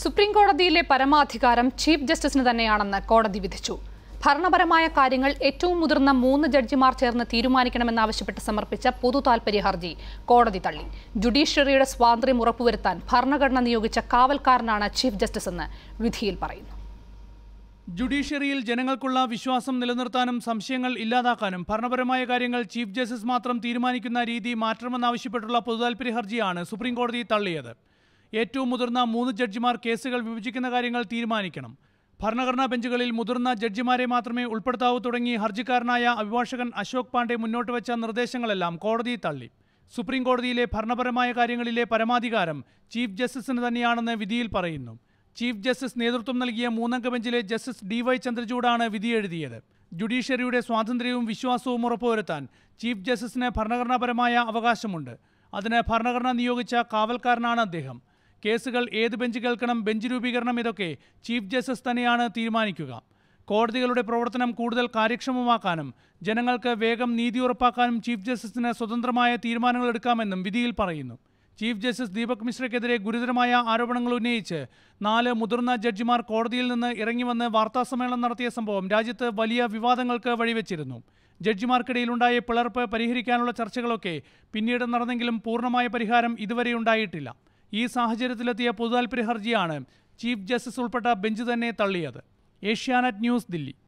supreme കോടതിയിലെ പരമാധികാരം chief ജസ്റ്റിസിന് തന്നെയാണെന്ന് കോടതി വിധിച്ചു ഭരണപരമായ കാര്യങ്ങൾ ഏറ്റവും മുതിർന്ന മൂന്ന് ജഡ്ജിമാർ ചേർന്ന് തീരുമാനിക്കണമെന്നാവശ്യപ്പെട്ട് സമർപ്പിച്ച പൊതു താൽപര്യ ഹർജി കോടതി തള്ളി ജുഡീഷ്യറിയുടെ സ്വാതന്ത്ര്യം ഉറപ്പുവരുത്താൻ ഭരണഘടന നിയോഗിച്ച കാവൽക്കാരനാണ് ചീഫ് ജസ്റ്റിസ് എന്ന് വിധിയിൽ പറയുന്നു ജുഡീഷ്യറിയിൽ ജനങ്ങൾക്കുള്ള വിശ്വാസം നിലനിർത്താനും സംശയങ്ങൾ ഇല്ലാതാക്കാനും ഭരണപരമായ കാര്യങ്ങൾ ചീഫ് ജസ്റ്റിസ് മാത്രം തീരുമാനിക്കുന്ന രീതി മാറ്റണമെന്നാവശ്യപ്പെട്ടുള്ള പൊതുതാൽപര്യ ഹർജിയാണ് സുപ്രീം കോടതി തള്ളിയത് ഏറ്റവും മുതിർന്ന മൂന്ന് ജഡ്ജിമാർ കേസുകൾ വിഭജിക്കുന്ന കാര്യങ്ങൾ തീരുമാനിക്കണം ഭരണഘടനാ ബെഞ്ചുകളിൽ മുതിർന്ന ജഡ്ജിമാരെ മാത്രമേ ഉൾപ്പെടുത്താവൂ തുടങ്ങി ഹർജിക്കാരനായ അഭിഭാഷകൻ അശോക് പാണ്ഡെ മുന്നോട്ട് വെച്ച നിർദ്ദേശങ്ങളെല്ലാം കോടതി തള്ളി സുപ്രീം കോടതിയിലെ ഭരണപരമായ കാര്യങ്ങളിലെ പരമാധികാരം ചീഫ് ജസ്റ്റിസിന് തന്നെയാണെന്ന് വിധിയിൽ പറയുന്നു ചീഫ് ജസ്റ്റിസ് നേതൃത്വം നൽകിയ മൂന്നംഗ ബെഞ്ചിലെ ജസ്റ്റിസ് ഡി വൈ ചന്ദ്രചൂഡാണ് വിധി എഴുതിയത് ജുഡീഷ്യറിയുടെ സ്വാതന്ത്ര്യവും വിശ്വാസവും ഉറപ്പുവരുത്താൻ ചീഫ് ജസ്റ്റിസിന് ഭരണഘടനാപരമായ അവകാശമുണ്ട് അതിന് ഭരണഘടന നിയോഗിച്ച കാവൽക്കാരനാണ് അദ്ദേഹം കേസുകൾ ഏത് ബെഞ്ച് കേൾക്കണം ബെഞ്ച് രൂപീകരണം ഇതൊക്കെ ചീഫ് ജസ്റ്റിസ് തന്നെയാണ് തീരുമാനിക്കുക കോടതികളുടെ പ്രവർത്തനം കൂടുതൽ കാര്യക്ഷമമാക്കാനും ജനങ്ങൾക്ക് വേഗം നീതി ഉറപ്പാക്കാനും ചീഫ് ജസ്റ്റിസിന് സ്വതന്ത്രമായ തീരുമാനങ്ങൾ എടുക്കാമെന്നും വിധിയിൽ പറയുന്നു ചീഫ് ജസ്റ്റിസ് ദീപക് മിശ്രയ്ക്കെതിരെ ഗുരുതരമായ ആരോപണങ്ങൾ ഉന്നയിച്ച് നാല് മുതിർന്ന ജഡ്ജിമാർ കോടതിയിൽ നിന്ന് ഇറങ്ങിവന്ന് വാർത്താസമ്മേളനം നടത്തിയ സംഭവം രാജ്യത്ത് വലിയ വിവാദങ്ങൾക്ക് വഴിവെച്ചിരുന്നു ജഡ്ജിമാർക്കിടയിലുണ്ടായ പിളർപ്പ് പരിഹരിക്കാനുള്ള ചർച്ചകളൊക്കെ പിന്നീട് നടന്നെങ്കിലും പൂർണ്ണമായ പരിഹാരം ഇതുവരെ ഉണ്ടായിട്ടില്ല ഈ സാഹചര്യത്തിലെത്തിയ പൊതുതാൽപര്യ ഹർജിയാണ് ചീഫ് ജസ്റ്റിസ് ഉൾപ്പെട്ട ബെഞ്ച് തന്നെ തള്ളിയത് ഏഷ്യാനെറ്റ് ന്യൂസ് ദില്ലി